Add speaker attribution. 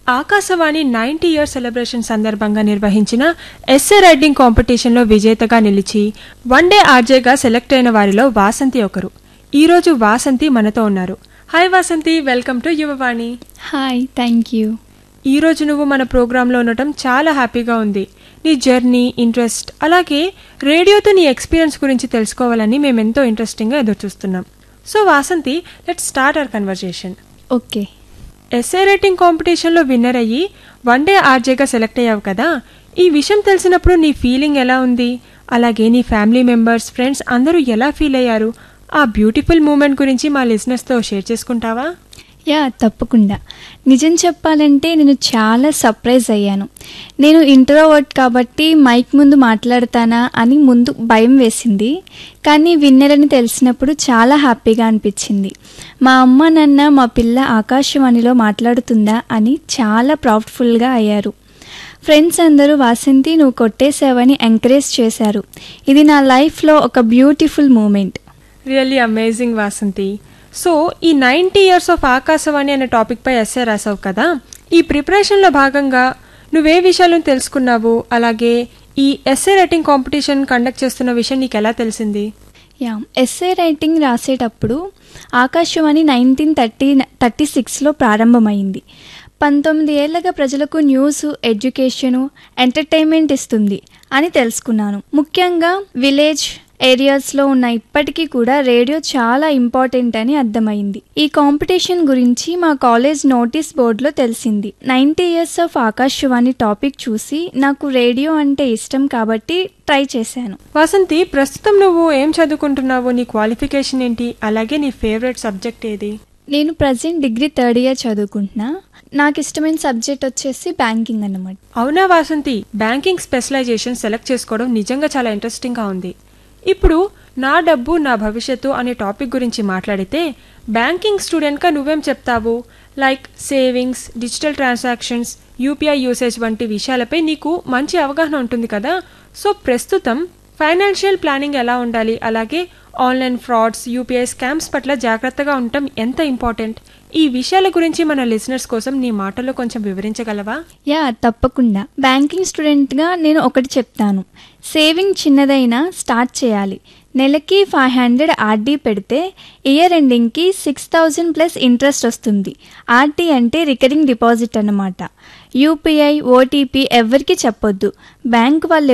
Speaker 1: Akashvani ninety year celebration సందర్భంగా నిర్వహించిన SA writing కాంపిటీషన్లో విజేతగా నిలిచి వన్ డే ఆర్జేగా సెలెక్ట్ అయిన వారిలో వాసంతి ఒకరు ఈరోజు వాసంతి మనతో ఉన్నారు hi Vasanthi welcome to Yuvavani
Speaker 2: hi thank you
Speaker 1: ఈరోజు నువ్వు మన ప్రోగ్రాంలో ఉండటం చాలా హ్యాపీగా ఉంది నీ జర్నీ ఇంట్రెస్ట్ అలాగే రేడియోతో నీ ఎక్స్పీరియన్స్ గురించి తెలుసుకోవాలని మేమెంతో ఇంట్రెస్టింగ్గా ఎదురుచూస్తున్నాం so Vasanthi let start our conversation
Speaker 2: okay
Speaker 1: essay writing కాంపిటీషన్లో విన్నర్ అయ్యి వన్ డే ఆర్జేగా సెలెక్ట్ అయ్యావు కదా ఈ విషయం తెలిసినప్పుడు నీ ఫీలింగ్ ఎలా ఉంది అలాగే నీ ఫ్యామిలీ మెంబర్స్ ఫ్రెండ్స్ అందరూ ఎలా ఫీల్ అయ్యారు ఆ బ్యూటిఫుల్ మూమెంట్ గురించి మా లిజినెస్తో షేర్ చేసుకుంటావా
Speaker 2: యా తప్పకుండా నిజం చెప్పాలంటే నేను చాలా సర్ప్రైజ్ అయ్యాను నేను ఇంట్రోవర్ట్ కాబట్టి మైక్ ముందు మాట్లాడతానా అని ముందు భయం వేసింది కానీ విన్నర్ అని తెలిసినప్పుడు చాలా హ్యాపీగా అనిపించింది మా అమ్మ నాన్న మా పిల్ల ఆకాశవాణిలో మాట్లాడుతుందా అని చాలా ప్రౌడ్ఫుల్గా అయ్యారు ఫ్రెండ్స్ అందరూ వాసంతి నువ్వు కొట్టేసావని ఎంకరేజ్ చేశారు ఇది నా లైఫ్లో ఒక beautiful moment
Speaker 1: really amazing Vasanthi so ఈ నైంటీ ఇయర్స్ ఆఫ్ ఆకాశవాణి అనే టాపిక్పై ఎస్ఏ రాసావు కదా ఈ ప్రిపరేషన్లో భాగంగా నువ్వే విషయాలను తెలుసుకున్నావు అలాగే ఈ ఎస్ఏ రైటింగ్ కాంపిటీషన్ కండక్ట్ చేస్తున్న విషయం నీకు ఎలా తెలిసింది
Speaker 2: యా ఎస్ఏ రైటింగ్ రాసేటప్పుడు ఆకాశవాణి నైన్టీన్ థర్టీ థర్టీ సిక్స్లో ప్రారంభమైంది పంతొమ్మిది ఏళ్ళగా ప్రజలకు న్యూస్ ఎడ్యుకేషను ఎంటర్టైన్మెంట్ ఇస్తుంది అని తెలుసుకున్నాను ముఖ్యంగా విలేజ్ ఏరియాస్లో ఉన్న ఇప్పటికీ కూడా రేడియో చాలా ఇంపార్టెంట్ అని అర్థమైంది ఈ కాంపిటీషన్ గురించి మా కాలేజ్ నోటీస్ బోర్డులో తెలిసింది ninety years of Akashvani topic చూసి నాకు రేడియో అంటే ఇష్టం కాబట్టి ట్రై చేశాను
Speaker 1: వాసంతి ప్రస్తుతం నువ్వు ఏం చదువుకుంటున్నావు నీ క్వాలిఫికేషన్ ఏంటి అలాగే నీ ఫేవరెట్ సబ్జెక్ట్ ఏది
Speaker 2: నేను ప్రజెంట్ డిగ్రీ థర్డ్ ఇయర్ చదువుకుంటున్నా నాకు ఇష్టమైన సబ్జెక్ట్ వచ్చేసి బ్యాంకింగ్ అన్నమాట
Speaker 1: అవునా వాసంతి బ్యాంకింగ్ స్పెషలైజేషన్ సెలెక్ట్ చేసుకోవడం నిజంగా చాలా ఇంట్రెస్టింగ్గా ఉంది ఇప్పుడు నా డబ్బు నా భవిష్యత్తు అనే టాపిక్ గురించి మాట్లాడితే బ్యాంకింగ్ స్టూడెంట్గా నువ్వేం చెప్తావు like savings digital transactions UPI usage వంటి విషయాలపై నీకు మంచి అవగాహన ఉంటుంది కదా సో ప్రస్తుతం ఫైనాన్షియల్ ప్లానింగ్ ఎలా ఉండాలి అలాగే ఆన్లైన్ ఫ్రాడ్స్ యూపీఐ స్కామ్స్ పట్ల జాగ్రత్తగా ఉండటం ఎంత ఇంపార్టెంట్ ఈ విషయాల గురించి మన లిసనర్స్ కోసం నీ మాటల్లో కొంచెం వివరించగలవా
Speaker 2: యా తప్పకుండా బ్యాంకింగ్ స్టూడెంట్గా నేను ఒకటి చెప్తాను సేవింగ్ చిన్నదైనా స్టార్ట్ చేయాలి నెలకి ఫైవ్ హండ్రెడ్ ఆర్డీ పెడితే ఇయర్ ఎండింగ్కి సిక్స్ థౌజండ్ ప్లస్ ఇంట్రెస్ట్ వస్తుంది ఆర్డీ అంటే రికరింగ్ డిపాజిట్ అన్నమాట యూపీఐ ఓటీపీ ఎవరికి చెప్పొద్దు బ్యాంక్ వాళ్ళు